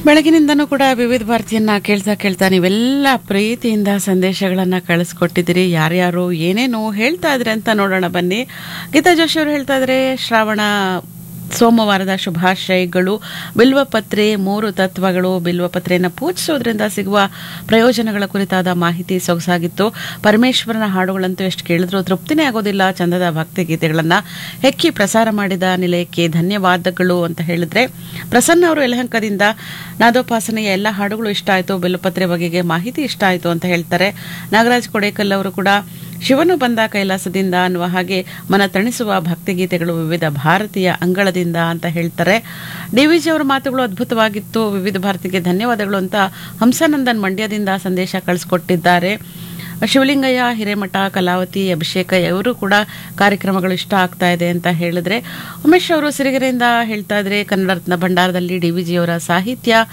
ಬೆಳಗಿನಿಂದನೂ ಕೂಡ ವಿವಿಧ ಭಾರತಿಯನ್ನ ಕೇಳ್ತಾ ಕೇಳ್ತಾ ನೀವೆಲ್ಲ ಪ್ರೀತಿಯಿಂದ ಸಂದೇಶಗಳನ್ನ ಕಳಿಸ್ಕೊಟ್ಟಿದ್ದೀರಿ ಯಾರ್ಯಾರು ಏನೇನು ಹೇಳ್ತಾ ಇದ್ರೆ ಅಂತ ನೋಡೋಣ ಬನ್ನಿ ಗೀತಾ ಜೋಶಿ ಅವರು ಹೇಳ್ತಾ ಇದ್ರೆ ಶ್ರಾವಣ ಸೋಮವಾರದ ಶುಭಾಶಯಗಳು ಬಿಲ್ವಪತ್ರೆ ಮೂರು ತತ್ವಗಳು ಬಿಲ್ವಪತ್ರೆಯನ್ನು ಪೂಜಿಸೋದ್ರಿಂದ ಸಿಗುವ ಪ್ರಯೋಜನಗಳ ಕುರಿತಾದ ಮಾಹಿತಿ ಸೊಗಸಾಗಿತ್ತು ಪರಮೇಶ್ವರನ ಹಾಡುಗಳಂತೂ ಎಷ್ಟು ಕೇಳಿದ್ರು ತೃಪ್ತಿನೇ ಆಗೋದಿಲ್ಲ ಚಂದದ ಭಕ್ತಿ ಗೀತೆಗಳನ್ನ ಹೆಕ್ಕಿ ಪ್ರಸಾರ ಮಾಡಿದ ನಿಲಯಕ್ಕೆ ಧನ್ಯವಾದಗಳು ಅಂತ ಹೇಳಿದ್ರೆ ಪ್ರಸನ್ನ ಅವರು ಯಲಹಂಕದಿಂದ ನಾದೋಪಾಸನೆಯ ಎಲ್ಲ ಹಾಡುಗಳು ಇಷ್ಟ ಆಯಿತು ಬಿಲ್ವಪತ್ರೆ ಬಗೆಗೆ ಮಾಹಿತಿ ಇಷ್ಟ ಆಯಿತು ಅಂತ ಹೇಳ್ತಾರೆ ನಾಗರಾಜ್ ಕೊಡೇಕಲ್ ಅವರು ಕೂಡ ಶಿವನು ಬಂದ ಕೈಲಾಸದಿಂದ ಅನ್ನುವ ಹಾಗೆ ಮನ ತಣಿಸುವ ಭಕ್ತಿಗೀತೆಗಳು ವಿವಿಧ ಭಾರತೀಯ ಅಂಗಳದಿಂದ ಅಂತ ಹೇಳ್ತಾರೆ ಡಿ ವಿ ಜಿ ಅವರ ಮಾತುಗಳು ಅದ್ಭುತವಾಗಿತ್ತು ವಿವಿಧ ಭಾರತಿಗೆ ಧನ್ಯವಾದಗಳು ಅಂತ ಹಂಸಾನಂದನ್ ಮಂಡ್ಯದಿಂದ ಸಂದೇಶ ಕಳಿಸ್ಕೊಟ್ಟಿದ್ದಾರೆ ಶಿವಲಿಂಗಯ್ಯ ಹಿರೇಮಠ ಕಲಾವತಿ ಅಭಿಷೇಕ ಇವರು ಕೂಡ ಕಾರ್ಯಕ್ರಮಗಳು ಇಷ್ಟ ಆಗ್ತಾ ಇದೆ ಅಂತ ಹೇಳಿದ್ರೆ ಉಮೇಶ್ ಅವರು ಸಿರಿಗೆರೆಯಿಂದ ಹೇಳ್ತಾ ಇದ್ರೆ ಕನ್ನಡ ರತ್ನ ಭಂಡಾರದಲ್ಲಿ ಡಿ ವಿ ಜಿ ಅವರ ಸಾಹಿತ್ಯ